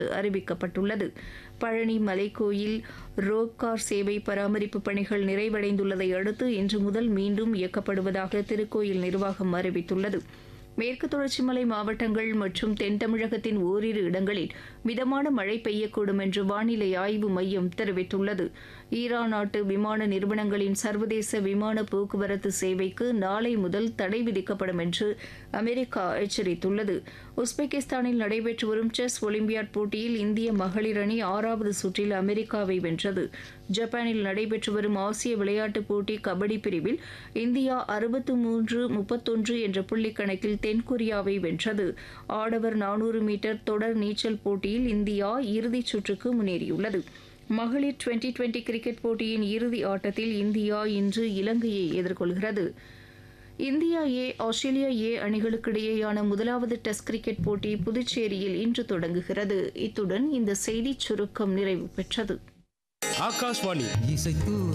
அறிவிக்கப்பட்டுள்ளது பழனி மலைக்கோயில் ரோப்கார் சேவை பராமரிப்பு பணிகள் நிறைவடைந்துள்ளதை அடுத்து இன்று முதல் மீண்டும் இயக்கப்படுவதாக திருக்கோயில் நிர்வாகம் அறிவித்துள்ளது மேற்கு தொடர்ச்சி மலை மாவட்டங்கள் மற்றும் தென் தமிழகத்தின் ஓரிரு இடங்களில் மிதமான மழை பெய்யக்கூடும் என்று வானிலை ஆய்வு மையம் தெரிவித்துள்ளது ஈரான் நாட்டு விமான நிறுவனங்களின் சர்வதேச விமான போக்குவரத்து சேவைக்கு நாளை முதல் தடை விதிக்கப்படும் என்று அமெரிக்கா எச்சரித்துள்ளது உஸ்பெகிஸ்தானில் நடைபெற்று வரும் செஸ் ஒலிம்பியாட் போட்டியில் இந்திய மகளிர் அணி ஆறாவது சுற்றில் அமெரிக்காவை வென்றது ஜப்பானில் நடைபெற்று வரும் ஆசிய விளையாட்டுப் போட்டி கபடி பிரிவில் இந்தியா அறுபத்து மூன்று முப்பத்தொன்று என்ற புள்ளி கணக்கில் தென்கொரியாவை வென்றது ஆடவர் நானூறு மீட்டர் தொடர் நீச்சல் போட்டியில் இந்தியா இறுதிச் சுற்றுக்கு முன்னேறியுள்ளது மகளிர் டுவெண்டி டுவெண்டி கிரிக்கெட் போட்டியின் இறுதி ஆட்டத்தில் இந்தியா இன்று இலங்கையை எதிர்கொள்கிறது இந்தியா ஏ ஆஸ்திரேலியா ஏ அணிகளுக்கிடையேயான முதலாவது டெஸ்ட் கிரிக்கெட் போட்டி புதுச்சேரியில் இன்று தொடங்குகிறது இத்துடன் இந்த செய்திச் சுருக்கம் நிறைவு பெற்றது ஆகாஷ்வாணி இசைத்து